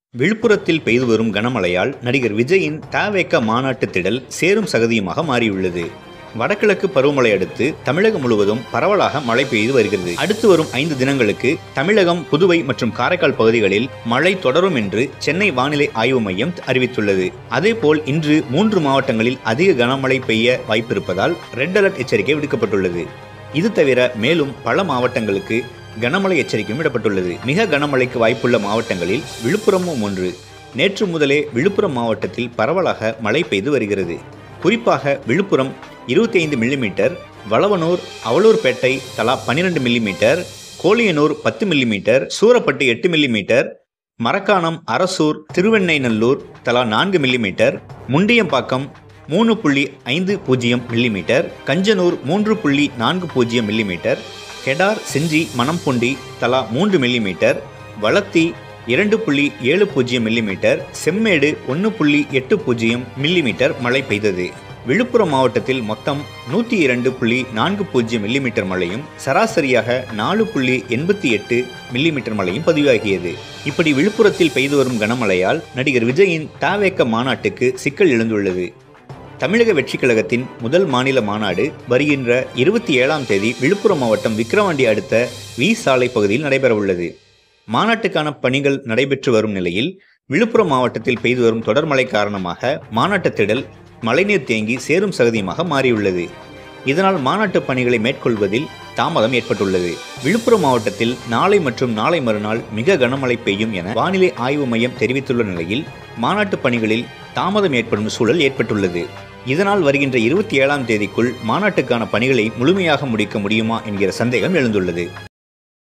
விழுப்புரத்தில் பெய்து வரும் கனமழையால் நடிகர் விஜயின் தாவேக்க மாநாட்டு திடல் சேரும் சகதியுமாக மாறியுள்ளது வடகிழக்கு பருவமழை அடுத்து தமிழகம் முழுவதும் பரவலாக மழை பெய்து வருகிறது அடுத்து வரும் ஐந்து தினங்களுக்கு தமிழகம் புதுவை மற்றும் காரைக்கால் பகுதிகளில் மழை தொடரும் என்று சென்னை வானிலை ஆய்வு மையம் அறிவித்துள்ளது அதேபோல் இன்று மூன்று மாவட்டங்களில் அதிக கனமழை பெய்ய வாய்ப்பிருப்பதால் ரெட் அலர்ட் எச்சரிக்கை விடுக்கப்பட்டுள்ளது இது தவிர மேலும் பல மாவட்டங்களுக்கு கனமழை எச்சரிக்கையும் விடப்பட்டுள்ளது மிக கனமழைக்கு வாய்ப்புள்ள மாவட்டங்களில் விழுப்புரமும் ஒன்று நேற்று முதலே விழுப்புரம் மாவட்டத்தில் பரவலாக மழை பெய்து வருகிறது குறிப்பாக விழுப்புரம் இருபத்தி ஐந்து மில்லிமீட்டர் வளவனூர் அவலூர்பேட்டை தலா பன்னிரெண்டு மில்லிமீட்டர் கோலியனூர் பத்து மில்லிமீட்டர் சூரப்பட்டு எட்டு மில்லிமீட்டர் மரக்காணம் அரசூர் திருவெண்ணைநல்லூர் தலா நான்கு மில்லிமீட்டர் முண்டியம்பாக்கம் மூணு புள்ளி ஐந்து பூஜ்ஜியம் மில்லிமீட்டர் கஞ்சனூர் மூன்று புள்ளி நான்கு பூஜ்ஜியம் மில்லிமீட்டர் கெடார் செஞ்சி மணம்புண்டி தலா மூன்று மில்லிமீட்டர் வளத்தி இரண்டு புள்ளி ஏழு பூஜ்ஜியம் மில்லிமீட்டர் செம்மேடு ஒன்று புள்ளி எட்டு பூஜ்ஜியம் மில்லிமீட்டர் மழை பெய்தது விழுப்புரம் மாவட்டத்தில் மொத்தம் நூற்றி இரண்டு புள்ளி நான்கு பூஜ்ஜியம் மில்லிமீட்டர் மழையும் சராசரியாக நாலு புள்ளி எண்பத்தி எட்டு மில்லிமீட்டர் மழையும் பதிவாகியது இப்படி விழுப்புரத்தில் பெய்து வரும் கனமழையால் நடிகர் விஜயின் தாவேக்க மாநாட்டுக்கு சிக்கல் எழுந்துள்ளது தமிழக வெற்றிக் கழகத்தின் முதல் மாநில மாநாடு வருகின்ற இருபத்தி ஏழாம் தேதி விழுப்புரம் மாவட்டம் விக்கிரவாண்டி அடுத்த வி சாலை பகுதியில் நடைபெறவுள்ளது மாநாட்டுக்கான பணிகள் நடைபெற்று வரும் நிலையில் விழுப்புரம் மாவட்டத்தில் பெய்து வரும் தொடர் மழை காரணமாக மாநாட்டு திடல் மழைநீர் தேங்கி சேரும் சகதியுமாக மாறியுள்ளது இதனால் மாநாட்டு பணிகளை மேற்கொள்வதில் தாமதம் ஏற்பட்டுள்ளது விழுப்புரம் மாவட்டத்தில் நாளை மற்றும் நாளை மறுநாள் மிக கனமழை பெய்யும் என வானிலை ஆய்வு மையம் தெரிவித்துள்ள நிலையில் மாநாட்டு பணிகளில் தாமதம் ஏற்படும் சூழல் ஏற்பட்டுள்ளது இதனால் வருகின்ற இருபத்தி ஏழாம் தேதிக்குள் மாநாட்டுக்கான பணிகளை முழுமையாக முடிக்க முடியுமா என்கிற சந்தேகம் எழுந்துள்ளது